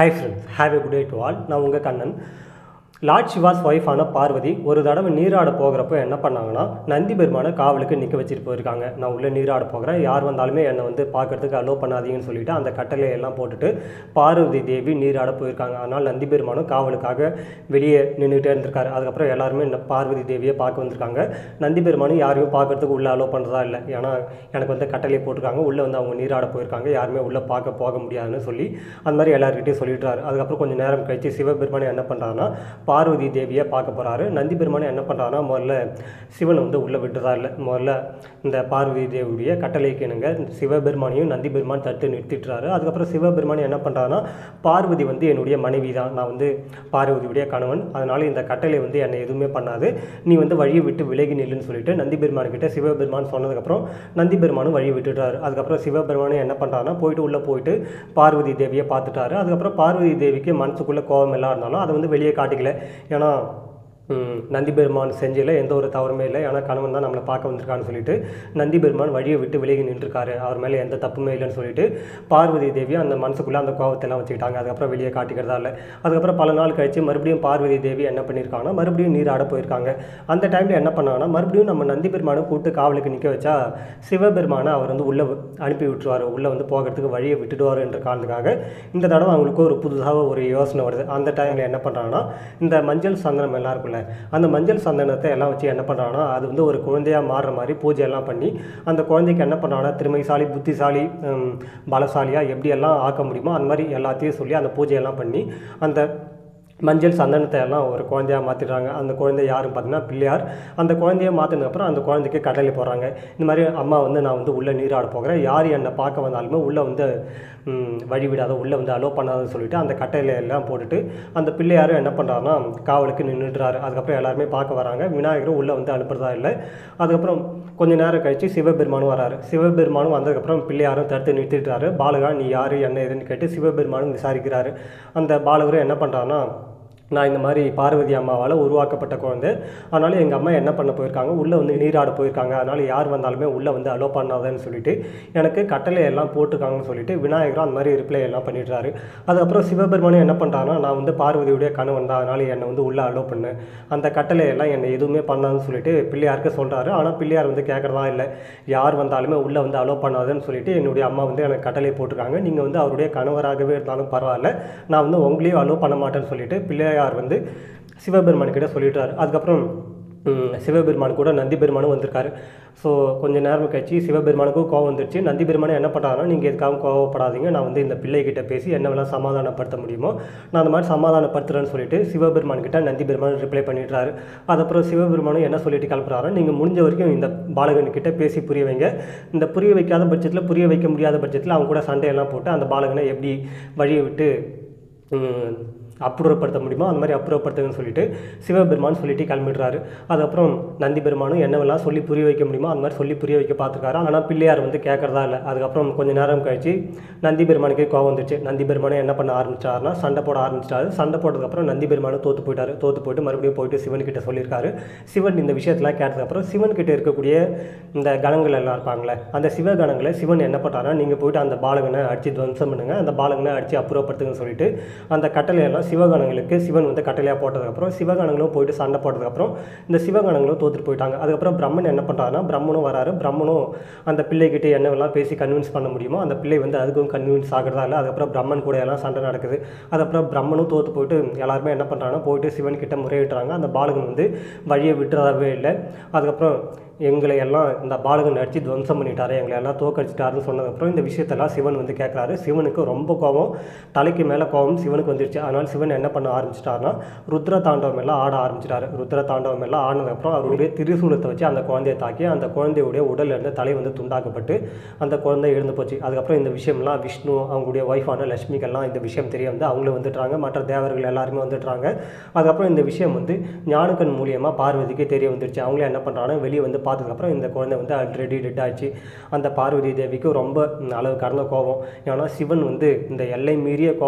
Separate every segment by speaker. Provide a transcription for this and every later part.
Speaker 1: hi friends have a good day to all நான் உங்கள் Kannan lord Shiva's ஒய்ஃபான பார்வதி ஒரு தடவை நீராட போகிறப்போ என்ன பண்ணாங்கன்னா நந்தி பெருமானை காவலுக்கு நிற்க வச்சுட்டு போயிருக்காங்க நான் உள்ளே நீராட போகிறேன் யார் வந்தாலுமே என்னை வந்து பார்க்கறதுக்கு அலோவ் பண்ணாதீங்கன்னு சொல்லிட்டு அந்த கட்டளையை எல்லாம் போட்டுட்டு பார்வதி தேவி நீராட போயிருக்காங்க அதனால் நந்தி பெருமானும் காவலுக்காக வெளியே நின்றுட்டே இருந்திருக்காரு அதுக்கப்புறம் எல்லாருமே இந்த பார்வதி தேவியை பார்க்க வந்திருக்காங்க நந்தி பெருமானும் யாரையும் பார்க்கறதுக்கு உள்ளே அலோவ் பண்ணுறதா இல்லை ஏன்னா எனக்கு வந்து கட்டளையை போட்டிருக்காங்க உள்ளே வந்து அவங்க நீராட போயிருக்காங்க யாருமே உள்ளே பார்க்க போக முடியாதுன்னு சொல்லி அந்த மாதிரி எல்லாருக்கிட்டையும் சொல்லிடுறாரு அதுக்கப்புறம் கொஞ்சம் நேரம் கழிச்சு சிவபெருமானை என்ன பண்ணுறாருன்னா பார்வதி தேவியை பார்க்க போகிறாரு நந்தி பெருமானை என்ன பண்ணுறாருன்னா முதல்ல சிவனை வந்து உள்ளே விட்டுறதா இல்லை முதல்ல இந்த பார்வதி தேவியுடைய கட்டளைக்கு இணங்க சிவபெருமானையும் நந்தி பெருமான் தட்டு நிறுத்திட்டுறாரு அதுக்கப்புறம் சிவபெருமான் என்ன பண்ணுறாருன்னா பார்வதி வந்து என்னுடைய மனைவி தான் நான் வந்து பார்வதியுடைய கணவன் அதனால் இந்த கட்டளை வந்து என்னை எதுவுமே பண்ணாது நீ வந்து வழியை விட்டு விலகி நில்லுன்னு சொல்லிட்டு நந்தி பெருமான்கிட்ட சிவபெருமான் சொன்னதுக்கப்புறம் நந்தி பெருமானும் வழி விட்டுட்டாரு அதுக்கப்புறம் சிவபெருமானும் என்ன பண்ணுறாருன்னா போயிட்டு உள்ளே போயிட்டு பார்வதி தேவியை பார்த்துட்டாரு அதுக்கப்புறம் பார்வதி தேவிக்கு மனசுக்குள்ளே கோபம் எல்லாம் இருந்தாலும் அதை வந்து வெளியே காட்டிக்கல ஏன்னா ம், நந்தி பெருமான் செஞ்சில எந்த ஒரு தவறுமே இல்லை ஏன்னா கணவன் தான் நம்மளை பார்க்க வந்திருக்கான்னு சொல்லிட்டு நந்தி பெருமான் வழியை விட்டு விலகி நின்றுருக்காரு அவர் மேலே எந்த தப்புமே இல்லைன்னு சொல்லிட்டு பார்வதி தேவி அந்த மனசுக்குள்ளே அந்த கோவத்தெல்லாம் வச்சுக்கிட்டாங்க அதுக்கப்புறம் வெளியே காட்டிக்கிறதா இல்லை அதுக்கப்புறம் பல நாள் கழிச்சு மறுபடியும் பார்வதி தேவி என்ன பண்ணியிருக்காங்கன்னா மறுபடியும் நீராட போயிருக்காங்க அந்த டைமில் என்ன பண்ணாங்கன்னா மறுபடியும் நம்ம நந்தி பெருமானை கூப்பிட்டு காவலுக்கு நிற்க வச்சா சிவபெருமானை அவர் வந்து உள்ளே அனுப்பி விட்டுருவார் உள்ளே வந்து போகிறதுக்கு வழியை விட்டுடுவார் என்ற காரணத்துக்காக இந்த தடவை அவங்களுக்கு ஒரு புதுசாக ஒரு யோசனை வருது அந்த டைமில் என்ன பண்ணுறாங்கன்னா இந்த மஞ்சள் சந்தனம் எல்லாம் இருக்குல்ல அந்த மஞ்சள் சந்தனத்தை எல்லாம் வச்சு என்ன பண்ணுறாங்கன்னா அது வந்து ஒரு குழந்தையாக மாறுற மாதிரி பூஜை எல்லாம் பண்ணி அந்த குழந்தைக்கு என்ன பண்ணுறாங்கன்னா திறமைசாலி புத்திசாலி ஹம், பலசாலியாக எப்படியெல்லாம் ஆக்க முடியுமோ அந்த மாதிரி எல்லாத்தையும் சொல்லி அந்த பூஜையெல்லாம் பண்ணி அந்த மஞ்சள் சந்தனத்தை எல்லாம் ஒரு குழந்தையாக மாற்றிடுறாங்க அந்த குழந்தை யாருன்னு பார்த்தீங்கன்னா பிள்ளையார் அந்த குழந்தைய மாற்றினதுக்கப்புறம் அந்த குழந்தைக்கு கடலை போடுறாங்க இந்த மாதிரி அம்மா வந்து நான் வந்து உள்ளே நீராட போகிறேன் யார் என்னை பார்க்க வந்தாலுமே உள்ளே வந்து ம், வழி விடாத உள்ளே வந்து அலோவ் பண்ணாதுன்னு சொல்லிட்டு அந்த கட்டையில எல்லாம் போட்டுட்டு அந்த பிள்ளையாரும் என்ன பண்ணுறாருன்னா காவலுக்கு நின்றுடுறாரு அதுக்கப்புறம் எல்லாருமே பார்க்க வராங்க விநாயகரும் உள்ளே வந்து அனுப்புறதா இல்லை அதுக்கப்புறம் கொஞ்ச நேரம் கழிச்சு சிவபெருமானும் வராரு சிவபெருமானும் வந்ததுக்கப்புறம் பிள்ளையாரும் தடுத்து நிறுத்திட்டாரு பாலகா நீ யார் என்ன ஏதுன்னு கேட்டு சிவபெருமானும் விசாரிக்கிறாரு அந்த பாலகரும் என்ன பண்ணுறாருன்னா நான் இந்த மாதிரி பார்வதி அம்மாவால் உருவாக்கப்பட்ட குழந்தை அதனால் எங்கள் அம்மா என்ன பண்ண போயிருக்காங்க உள்ளே வந்து நீராட போயிருக்காங்க அதனால் யார் வந்தாலுமே உள்ளே வந்து அலோ பண்ணாதன்னு சொல்லிட்டு எனக்கு கட்டளை எல்லாம் போட்டிருக்காங்கன்னு சொல்லிட்டு விநாயகரும் அந்த மாதிரி ரிப்ளை எல்லாம் பண்ணிடுறாரு அதுக்கப்புறம் சிவபெருமானும் என்ன பண்ணுறாருன்னா நான் வந்து பார்வதியுடைய கணவன் தான் அதனால் என்னை வந்து உள்ளே அலோ பண்ணு அந்த கட்டளை எல்லாம் என்னை எதுவுமே பண்ணாதுன்னு சொல்லிட்டு பிள்ளையாருக்கு சொல்கிறாரு ஆனால் பிள்ளையார் வந்து கேட்குறதா இல்லை யார் வந்தாலுமே உள்ளே வந்து அலோ பண்ணாதுன்னு சொல்லிட்டு என்னுடைய அம்மா வந்து எனக்கு கட்டளை போட்டிருக்காங்க நீங்கள் வந்து அவருடைய கணவராகவே இருந்தாலும் பரவாயில்ல நான் வந்து உங்களையும் அலோ பண்ண மாட்டேன்னு சொல்லிட்டு பிள்ளையார் வந்து சிவபெருமான் கிட்ட சொல்லிட்டாரு அதுக்கப்புறம் ம், சிவபெருமான் கூட நந்தி பெருமானும் வந்திருக்காரு ஸோ கொஞ்ச நேரம் கழிச்சு சிவபெருமானுக்கும் கோவம் வந்துருச்சு நந்தி பெருமானும் என்ன பண்ணுறாருன்னா நீங்கள் எதுக்காகவும் கோவப்படாதீங்க நான் வந்து இந்த பிள்ளைகிட்ட பேசி என்ன வேணால் சமாதானப்படுத்த முடியுமோ நான் அந்த மாதிரி சமாதானப்படுத்துறேன்னு சொல்லிட்டு சிவபெருமான் கிட்ட நந்தி பெருமான் ரிப்ளை பண்ணிடுறாரு அதுக்கப்புறம் சிவபெருமானும் என்ன சொல்லிட்டு கிளப்புறாரு நீங்கள் முடிஞ்ச வரைக்கும் இந்த பாலகன் கிட்ட பேசி புரிய வைங்க இந்த புரிய வைக்காத பட்சத்தில் புரிய வைக்க முடியாத பட்சத்தில் அவங்க கூட சண்டையெல்லாம் போட்டு அந்த பாலகனை எப்படி வழியை விட்டு ம், அப்புறப்படுத்த முடியுமோ அந்த மாதிரி அப்புறப்படுத்துங்கன்னு சொல்லிட்டு சிவபெருமான் சொல்லிட்டு கிளம்பிடுறாரு அதுக்கப்புறம் நந்தி பெருமானும் என்னவெல்லாம் சொல்லி புரிய வைக்க முடியுமோ அந்த மாதிரி சொல்லி புரிய வைக்க பார்த்துருக்காரு ஆனால் பிள்ளையார் வந்து கேட்கறதா இல்லை அதுக்கப்புறம் கொஞ்ச நேரம் கழிச்சு நந்தி பெருமானுக்கே கோவம் வந்துச்சு நந்தி பெருமானை என்ன பண்ண ஆரம்பிச்சாருன்னா சண்டை போட ஆரம்பிச்சிட்டாரு சண்டை போட்டதுக்கப்புறம் நந்தி பெருமானும் தோத்து போயிட்டாரு தோத்து போயிட்டு மறுபடியும் போயிட்டு சிவன் கிட்ட சொல்லியிருக்காரு சிவன் இந்த விஷயத்தெல்லாம் கேட்டதுக்கப்புறம் சிவன் கிட்ட இருக்கக்கூடிய இந்த கணங்கள் எல்லாம் இருப்பாங்களே அந்த சிவ கணங்களை சிவன் என்ன பண்ணுறாருன்னா நீங்கள் போயிட்டு அந்த பாலகனை அடிச்சு துவம்சம் பண்ணுங்க அந்த பாலகனை அடிச்சு அப்புறப்படுத்துங்கன்னு சொல்லிட்டு அந்த கட்டளையெல்லாம் சிவகணங்களுக்கு சிவன் வந்து கட்டளையாக போட்டதுக்கப்புறம் சிவகணங்களும் போயிட்டு சண்டை போட்டதுக்கப்புறம் இந்த சிவகணங்களும் தோத்துட்டு போயிட்டாங்க அதுக்கப்புறம் பிரம்மன் என்ன பண்ணுறாருன்னா பிரம்மனும் வராரு பிரம்மனும் அந்த பிள்ளைகிட்ட என்னவெல்லாம் பேசி கன்வின்ஸ் பண்ண முடியுமோ அந்த பிள்ளை வந்து அதுக்கும் கன்வின்ஸ் ஆகிறதா இல்லை அதுக்கப்புறம் பிரம்மன் கூட எல்லாம் சண்டை நடக்குது அதுக்கப்புறம் பிரம்மனும் தோத்து போயிட்டு எல்லாருமே என்ன பண்ணுறாங்கன்னா போயிட்டு சிவன் கிட்ட முறையிடுறாங்க அந்த பாலகன் வந்து வழியை விட்டுறதாவே இல்லை அதுக்கப்புறம் எங்களை எல்லாம் இந்த பாலகன் அடித்து துவம்சம் பண்ணிட்டாரு எங்களை எல்லாம் தோக்கடிச்சிட்டாருன்னு சொன்னதுக்கப்புறம் இந்த விஷயத்தெல்லாம் சிவன் வந்து கேட்குறாரு சிவனுக்கு ரொம்ப கோபம் தலைக்கு மேலே கோபம் சிவனுக்கு வந்துருச்சு அதனால் சிவன் என்ன பண்ண ஆரம்பிச்சிட்டாருன்னா ருத்ர தாண்டவம் எல்லாம் ஆட ஆரம்பிச்சிட்டாரு ருத்ர தாண்டவம் எல்லாம் ஆனதுக்கப்புறம் அவருடைய திரிசூலத்தை வச்சு அந்த குழந்தையை தாக்கி அந்த குழந்தையுடைய உடல்ல இருந்து தலை வந்து துண்டாக்கப்பட்டு அந்த குழந்தை எழுந்து போச்சு அதுக்கப்புறம் இந்த விஷயம்லாம் விஷ்ணு அவங்களுடைய ஒய்ஃபான லட்சுமிக்கெல்லாம் இந்த விஷயம் தெரிய வந்து அவங்களும் வந்துட்டாங்க மற்ற தேவர்கள் எல்லாருமே வந்துட்டாங்க அதுக்கப்புறம் இந்த விஷயம் வந்து ஞானக்கண் மூலியமாக பார்வதிக்கு தெரிய வந்துருச்சு அவங்களே என்ன பண்ணுறாங்கன்னா வெளியே வந்து பார்த்ததுக்கப்புறம் இந்த குழந்தை வந்து ஆல்ரெடி டெட் ஆச்சு அந்த பார்வதி தேவிக்கு ரொம்ப ம், அளவு கடந்த கோபம் ஏன்னா சிவன் வந்து இந்த எல்லை மீறிய கோப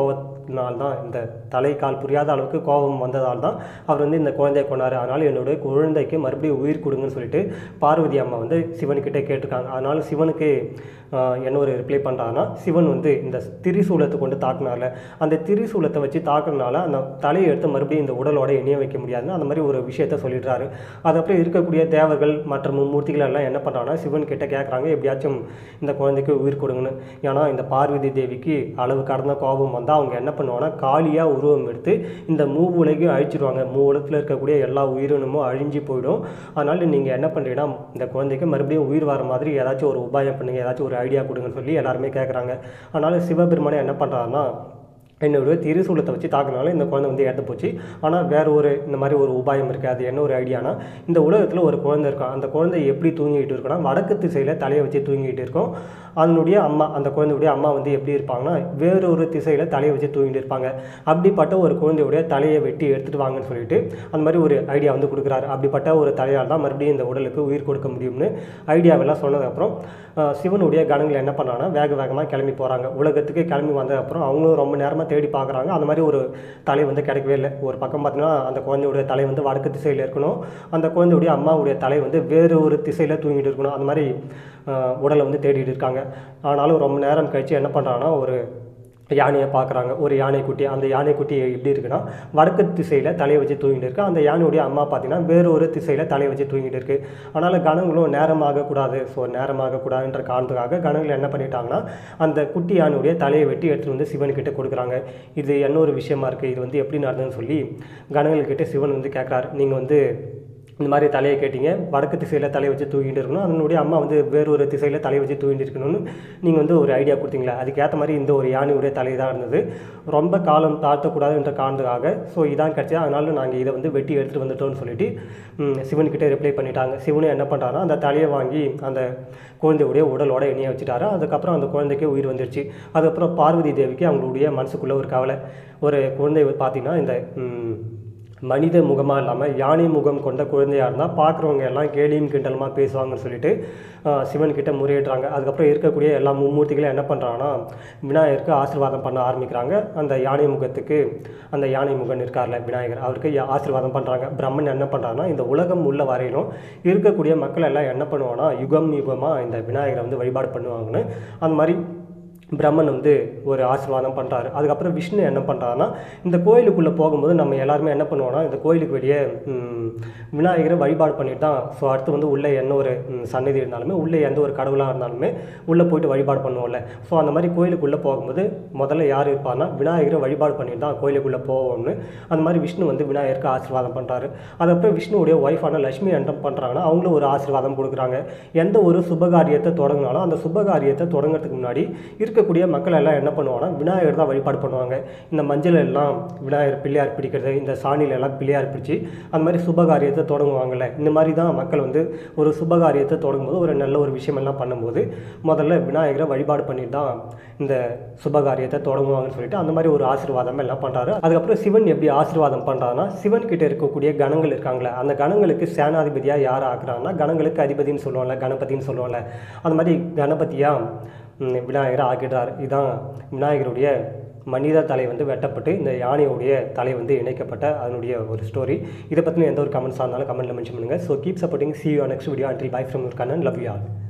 Speaker 1: கோபத்தினால் தான் இந்த தலை கால் புரியாத அளவுக்கு கோபம் வந்ததால் தான் அவர் வந்து இந்த குழந்தையை கொண்டாரு அதனால் என்னுடைய குழந்தைக்கு மறுபடியும் உயிர் கொடுங்கன்னு சொல்லிட்டு பார்வதி அம்மா வந்து சிவன்கிட்ட கேட்டிருக்காங்க அதனால் சிவனுக்கு ஆஹ், என்ன ஒரு ரிப்ளை பண்ணுறாங்கன்னா சிவன் வந்து இந்த திரிசூலத்தை கொண்டு தாக்குனார்ல அந்த திரிசூலத்தை வச்சு தாக்குறதுனால அந்த தலையை எடுத்து மறுபடியும் இந்த உடலோட இணைய வைக்க முடியாதுன்னு அந்த மாதிரி ஒரு விஷயத்த சொல்லிடுறாரு அதுக்கப்புறம் இருக்கக்கூடிய தேவர்கள் மற்ற மும்மூர்த்திகள் எல்லாம் என்ன பண்ணுறாங்கன்னா சிவன் கிட்ட கேட்குறாங்க எப்படியாச்சும் இந்த குழந்தைக்கு உயிர் கொடுங்கன்னு ஏன்னா இந்த பார்வதி தேவிக்கு அளவு கடந்த கோபம் வந்தால் அவங்க என்ன பண்ணுவாங்கன்னா காளியாக உருவம் எடுத்து இந்த மூ உலகையும் அழிச்சிடுவாங்க மூ உலகத்தில் இருக்கக்கூடிய எல்லா உயிரினமும் அழிஞ்சு போயிடும் அதனால் நீங்கள் என்ன பண்ணுறீங்கன்னா இந்த குழந்தைக்கு மறுபடியும் உயிர் வர மாதிரி ஏதாச்சும் ஒரு உபாயம் பண்ணுங்க ஏதாச்சும் ஒரு ஐடியா கொடுங்கன்னு சொல்லி எல்லாருமே கேட்குறாங்க அதனால் சிவபெருமானே என்ன பண்ணுறாருன்னா என்னோட திரிசூலத்தை வச்சு தாக்குனால இந்த குழந்தை வந்து இறந்து போச்சு ஆனால் வேற ஒரு இந்த மாதிரி ஒரு உபாயம் இருக்குது அது என்ன ஒரு ஐடியானா இந்த உலகத்தில் ஒரு குழந்தை இருக்கும் அந்த குழந்தை எப்படி தூங்கிட்டு இருக்குன்னா வடக்கு திசையில் தலையை வச்சு தூங்கிட்டு இருக்கும் அதனுடைய அம்மா அந்த குழந்தையுடைய அம்மா வந்து எப்படி இருப்பாங்கன்னா வேறொரு திசையில் தலையை வச்சு தூங்கிட்டு இருப்பாங்க அப்படிப்பட்ட ஒரு குழந்தையுடைய தலையை வெட்டி எடுத்துட்டு வாங்கன்னு சொல்லிட்டு அந்த மாதிரி ஒரு ஐடியா வந்து கொடுக்குறாரு அப்படிப்பட்ட ஒரு தலையால் தான் மறுபடியும் இந்த உடலுக்கு உயிர் கொடுக்க முடியும்னு ஐடியாவெல்லாம் சொன்னதுக்கப்புறம் ஆஹ், சிவனுடைய கணங்கள் என்ன பண்ணாங்கன்னா வேக வேகமாக கிளம்பி போகிறாங்க உலகத்துக்கு கிளம்பி வந்ததுக்கப்புறம் அவங்களும் ரொம்ப நேரமாக தேடி பார்க்குறாங்க அந்த மாதிரி ஒரு தலை வந்து கிடைக்கவே இல்லை ஒரு பக்கம் பார்த்தீங்கன்னா அந்த குழந்தையுடைய தலை வந்து வடக்கு திசையில் இருக்கணும் அந்த குழந்தையுடைய அம்மாவுடைய தலை வந்து வேறு ஒரு திசையில் தூங்கிட்டு இருக்கணும் அந்த மாதிரி ஆஹ், உடலை வந்து தேடிட்டு இருக்காங்க ஆனாலும் ரொம்ப நேரம் கழித்து என்ன பண்ணுறாங்கன்னா ஒரு யானையை பார்க்குறாங்க ஒரு யானைக்குட்டி அந்த யானைக்குட்டி எப்படி இருக்குன்னா வடக்கு திசையில் தலையை வச்சு தூங்கிட்டு இருக்கு அந்த யானையுடைய அம்மா பார்த்தீங்கன்னா வேறு ஒரு திசையில் தலையை வச்சு தூங்கிட்டு இருக்கு அதனால் கணங்களும் நேரமாகக்கூடாது ஸோ நேரமாகக்கூடாதுன்ற காரணத்துக்காக கணங்கள் என்ன பண்ணிட்டாங்கன்னா அந்த குட்டி யானையுடைய தலையை வெட்டி எடுத்துகிட்டு வந்து சிவன்கிட்ட கொடுக்குறாங்க இது என்ன ஒரு விஷயமா இருக்குது இது வந்து எப்படி நடந்ததுன்னு சொல்லி கணங்கள்கிட்ட சிவன் வந்து கேட்குறாரு நீங்கள் வந்து இந்த மாதிரி தலையை கேட்டீங்க வடக்கு திசையில் தலையை வச்சு தூங்கிட்டு இருக்கணும் அதனுடைய அம்மா வந்து வேறொரு திசையில் தலையை வச்சு தூங்கிட்டு இருக்கணும்னு நீங்கள் வந்து ஒரு ஐடியா கொடுத்தீங்களா அதுக்கேற்ற மாதிரி இந்த ஒரு யானையுடைய தலை தான் இருந்தது ரொம்ப காலம் தாழ்த்தக்கூடாதுன்ற காரணத்துக்காக ஸோ இதான் கிடச்சி அதனால நாங்கள் இதை வந்து வெட்டி எடுத்துகிட்டு வந்துட்டோம்னு சொல்லிட்டு ம், சிவன்கிட்ட ரிப்ளை பண்ணிட்டாங்க சிவனும் என்ன பண்ணுறாருன்னா அந்த தலையை வாங்கி அந்த குழந்தையுடைய உடலோட இணைய வச்சுட்டாரு அதுக்கப்புறம் அந்த குழந்தைக்கு உயிர் வந்துருச்சு அதுக்கப்புறம் பார்வதி தேவிக்கு அவங்களுடைய மனசுக்குள்ளே ஒரு கவலை ஒரு குழந்தை பார்த்தீங்கன்னா இந்த ம், மனித முகமாக இல்லாமல் யானை முகம் கொண்ட குழந்தையாக இருந்தால் பார்க்குறவங்க எல்லாம் கேலியும் கிண்டலுமா பேசுவாங்கன்னு சொல்லிட்டு ஆஹ், சிவன் கிட்ட முறையிடுறாங்க அதுக்கப்புறம் இருக்கக்கூடிய எல்லா மும்மூர்த்திகளும் என்ன பண்ணுறாங்கன்னா விநாயகருக்கு ஆசீர்வாதம் பண்ண ஆரம்பிக்கிறாங்க அந்த யானை முகத்துக்கு அந்த யானை முகன் இருக்கார்ல விநாயகர் அவருக்கு யா- ஆசீர்வாதம் பண்ணுறாங்க பிரம்மன் என்ன பண்ணுறாங்கன்னா இந்த உலகம் உள்ள வரையிலும் இருக்கக்கூடிய மக்கள் எல்லாம் என்ன பண்ணுவாங்கன்னா யுகம் யுகமாக இந்த விநாயகரை வந்து வழிபாடு பண்ணுவாங்கன்னு அந்த மாதிரி பிரம்மன் வந்து ஒரு ஆசீர்வாதம் பண்ணுறாரு அதுக்கப்புறம் விஷ்ணு என்ன பண்ணுறாருன்னா இந்த கோயிலுக்குள்ளே போகும்போது நம்ம எல்லாருமே என்ன பண்ணுவோம்னா இந்த கோயிலுக்கு வெளியே ம், விநாயகரை வழிபாடு பண்ணிட்டு தான் ஸோ அடுத்து வந்து உள்ளே என்ன ஒரு ம், சன்னதி இருந்தாலுமே உள்ளே எந்த ஒரு கடவுளாக இருந்தாலுமே உள்ளே போயிட்டு வழிபாடு பண்ணுவோம்ல ஸோ அந்த மாதிரி கோயிலுக்குள்ளே போகும்போது முதல்ல யார் இருப்பார்னா விநாயகரை வழிபாடு பண்ணிட்டு தான் கோயிலுக்குள்ளே போவோம்னு அந்த மாதிரி விஷ்ணு வந்து விநாயகருக்கு ஆசீர்வாதம் பண்ணுறாரு அதுக்கப்புறம் விஷ்ணுவுடைய ஒய்ஃபான லட்சுமி என்ன பண்ணுறாங்கன்னா அவங்களும் ஒரு ஆசீர்வாதம் கொடுக்குறாங்க எந்த ஒரு சுபகாரியத்தை தொடங்கினாலும் அந்த சுபகாரியத்தை தொடங்குறதுக்கு முன்னாடி இருக்கக்கூடிய மக்கள் எல்லாம் என்ன பண்ணுவாங்கன்னா விநாயகர் தான் வழிபாடு பண்ணுவாங்க இந்த மஞ்சள் எல்லாம் விநாயகர் பிள்ளையார் பிடிக்கிறது இந்த சாணியில எல்லாம் பிள்ளையார் பிடிச்சி அந்த மாதிரி சுபகாரியத்தை தொடங்குவாங்கல்ல இந்த மாதிரி தான் மக்கள் வந்து ஒரு சுபகாரியத்தை தொடங்கும்போது ஒரு நல்ல ஒரு விஷயம் எல்லாம் பண்ணும்போது முதல்ல விநாயகரை வழிபாடு பண்ணிட்டு தான் இந்த சுபகாரியத்தை தொடங்குவாங்கன்னு சொல்லிட்டு அந்த மாதிரி ஒரு ஆசீர்வாதம் எல்லாம் பண்ணுறாரு அதுக்கப்புறம் சிவன் எப்படி ஆசீர்வாதம் பண்ணுறாருன்னா சிவன் கிட்ட இருக்கக்கூடிய கணங்கள் இருக்காங்களே அந்த கணங்களுக்கு சேனாதிபதியாக யார் ஆக்குறாங்கன்னா கணங்களுக்கு அதிபதின்னு சொல்லுவாங்கல்ல கணபதின்னு சொல்லுவாங்கல்ல அந்த மாதிரி கணபதியாக ம், விநாயகரை ஆக்கிடுறார் இதுதான் விநாயகருடைய மனித தலை வந்து வெட்டப்பட்டு இந்த யானையுடைய தலை வந்து இணைக்கப்பட்ட அதனுடைய ஒரு ஸ்டோரி இதை பற்றின எந்த ஒரு கமெண்ட்ஸாக இருந்தாலும் கமெண்ட்டில் மென்ஷன் பண்ணுங்கள் so keep supporting see you next video until bye from Kannan love you all